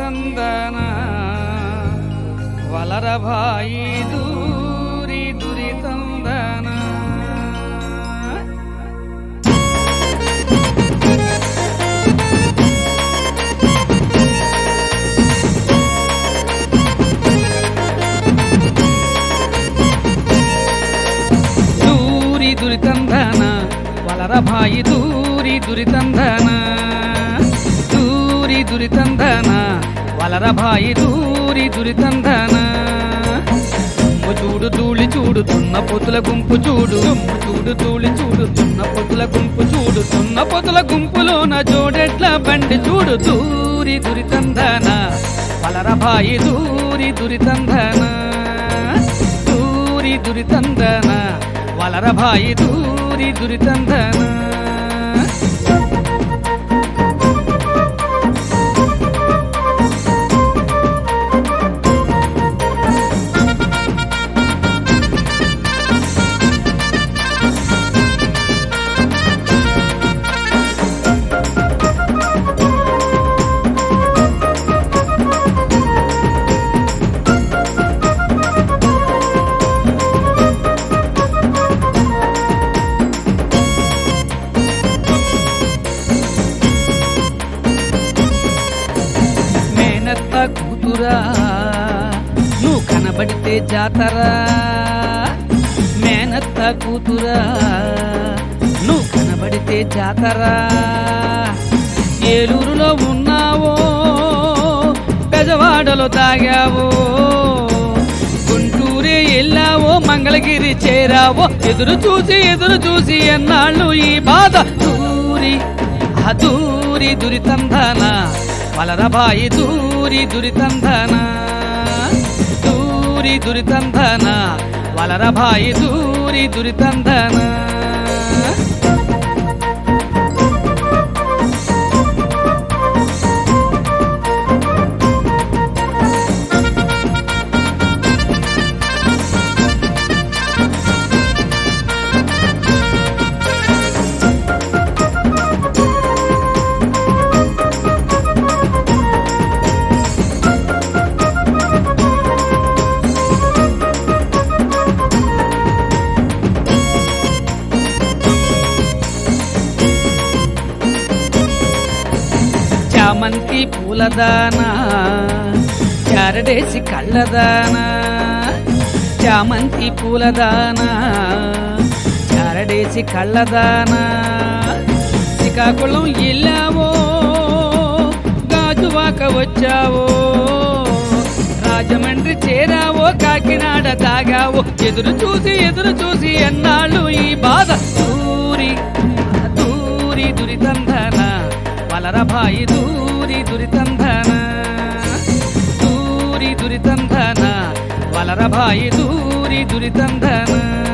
దురితందన వలరభాయి దూరి దురితందన దూరి దురితందన వలరభాయి దూరి దురితందన దూరి దురితందన వలరభాయి దూరి దురితందన దుమ్ము చూడు తూళి చూడు తున్న పొతుల గుంపు చూడు దుమ్ము చూడు తూళి చూడు తున్న పొతుల గుంపు చూడు తున్న పొతుల గుంపులోన జోడెట్ల బండి చూడు దూరి దురితందన వలరభాయి దూరి దురితందన దూరి దురితందన వలరభాయి దూరి దురితందన మేనత్త కూతురా నువ్వు కనబడితే జాతరా మేనత్త కూతురా నువ్వు కనబడితే జాతరా ఏలూరులో ఉన్నావో పెజవాడలో తాగావో గుంటూరే వెళ్ళావో మంగళగిరి చేరావో ఎదురు చూసి ఎదురు చూసి ఎన్నాళ్ళు ఈ బాధ దూరి ఆ దూరి దురితందన వలరబాయి దూరి దురితందన దూరి దురితందన వలరబాయి దూరి దురితందన చామంతి పూలదానా చారడేసి కళ్ళదానా చామంతి పూలదానా చారడేసి కళ్ళదానా శ్రీకాకుళం వెళ్ళావో గాజువాక వచ్చావో రాజమండ్రి చేరావో కాకినాడ తాగావో ఎదురు చూసి ఎదురు చూసి ఎన్నాళ్ళు ఈ బాధ దూరి దూరి దురితందన వలరభాయి దూరి దురితందన దూరి దురితందన వలరభాయి దూరి దురితందన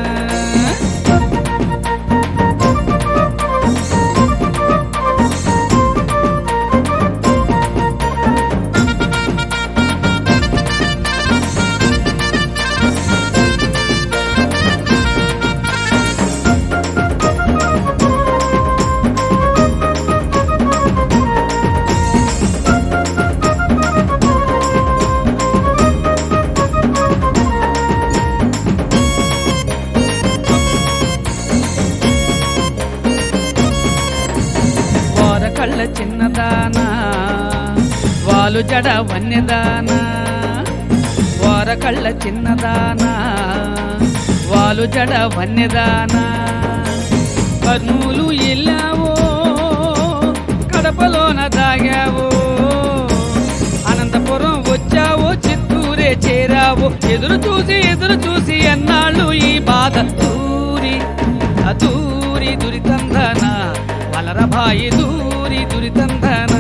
ఓర కళ్ళ చిన్నదానా వాలు జడ వన్యదానా ఓర కళ్ళ చిన్నదానా వాలు జడ వన్యదానా కర్నూలు వెళ్ళావో కడపలోన దాగావో అనంతపురం వచ్చావో చిత్తూరే చేరావో ఎదురు చూసి ఎదురు చూసి ఎన్నాళ్ళు ఈ బాధ దూరి అదూరి దురితందన వలరభాయి దూరి దురితందన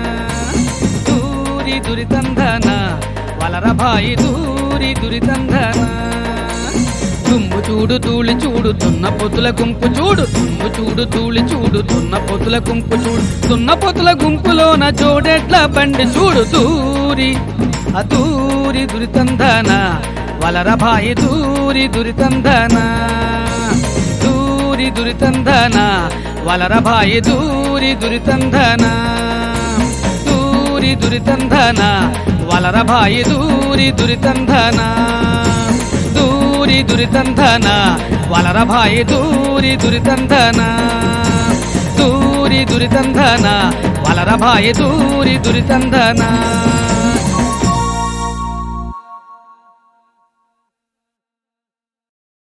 దూరి దురితందన వలరభాయి దూరి దురితందన దుమ్ము చూడు తూళి చూడు తున్న పొతుల గుంపు చూడు దుమ్ము చూడు తూళి చూడు తున్న పొతుల గుంపు చూడు తున్న పొతుల గుంపులోన జోడెట్ల బండి చూడు దూరి అదూరి దురితందన వలరభాయి దూరి దురితందన దూరి దురితందన వలరభాయి దూరి దురితందన దూరి దూరి దురితంధన వలరభాయి దూరి దురితంధన దూరి దురితంధన వలరభాయి దూరి దురితంధన దూరి దురితంధన వలరభాయి దూరి దురితంధన